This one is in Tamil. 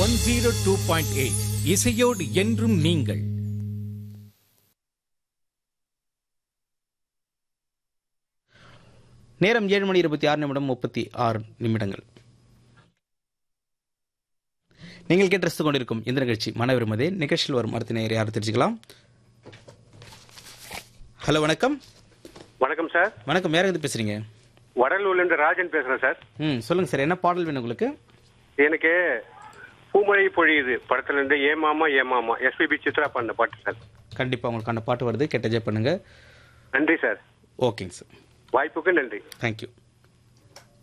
one zero two point eight இசையோடு என்றும் நீங்கள் நேரம் ஏழு மணி இருபத்தி ஆறு நிமிடம் முப்பத்தி ஆறு நிமிடங்கள் நீங்கள் கேட்டு ரசித்துக் கொண்டிருக்கும் இந்த நிகழ்ச்சி மன விரும்பதே நிகழ்ச்சியில் வரும் அடுத்த நேரம் யார் தெரிஞ்சுக்கலாம் ஹலோ வணக்கம் வணக்கம் சார் வணக்கம் யார் இருந்து பேசுறீங்க வடலூர்ல இருந்து ராஜன் பேசுறேன் சார் ம் சொல்லுங்க சார் என்ன பாடல் வேணும் உங்களுக்கு எனக்கு பூமழை பொழியுது படத்துல இருந்து ஏமாமா ஏமாமா எஸ்பிபி சித்ரா பண்ண பாட்டு சார் கண்டிப்பாக உங்களுக்கு அந்த பாட்டு வருது கெட்ட ஜெய் பண்ணுங்க நன்றி சார் ஓகேங்க சார் வாய்ப்புக்கு நன்றி தேங்க்யூ